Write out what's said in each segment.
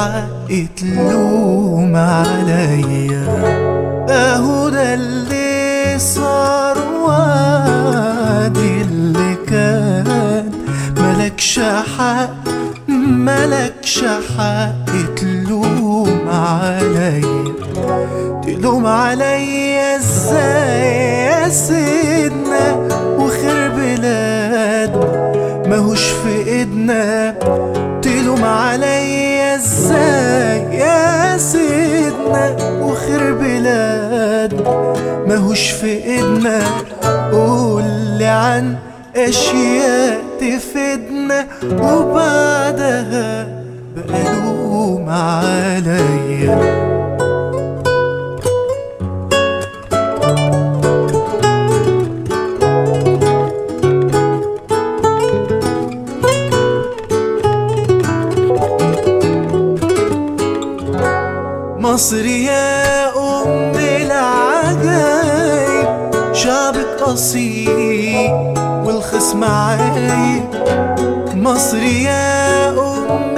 حق تلوم عليا اهو ده اللي صار وادي اللي كان ملكش حق ملكش حق تلوم عليا تلوم عليا ازاي يا سيدنا وخير بلاد ماهوش في ايدنا تلوم عليا ازاي يا سيدنا وخير بلاد ماهوش في ايدنا قولي عن اشياء تفيدنا وبعدها بقى لوم عليا مصر يا أم العجايب شعبك أصيل والخصم عايب مصر يا أم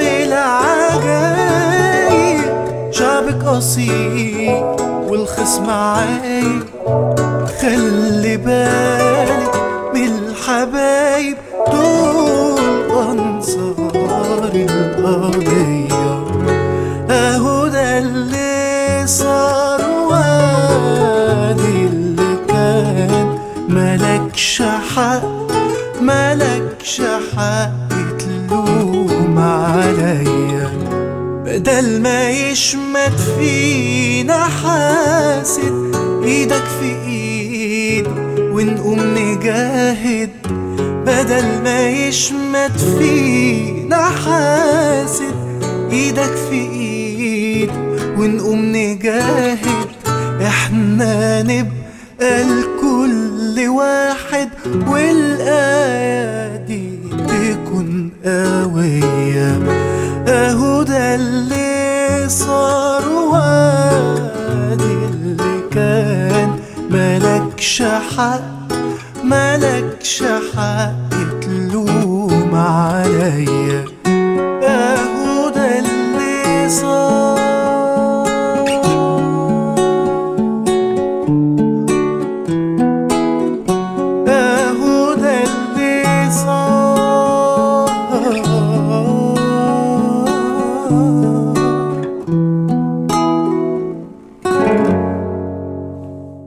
العجايب شعبك أصيل والخصم عايب خلي بالك من الحبايب دول أنصار القضية اهو ده اللي صار وادي اللي كان ملكش حق ملكش حق تلوم عليا بدل ما يشمت فينا حاسد ايدك في ايد ونقوم نجاهد بدل ما يشمت فينا حاسد ايدك في ايد ونقوم نجاهد احنا نبقى لكل واحد والآية دي تكون قوية اهو ده اللي صار وادي اللي كان ملكش حق ملكش حق تلوم عليا اهو ده اللي صار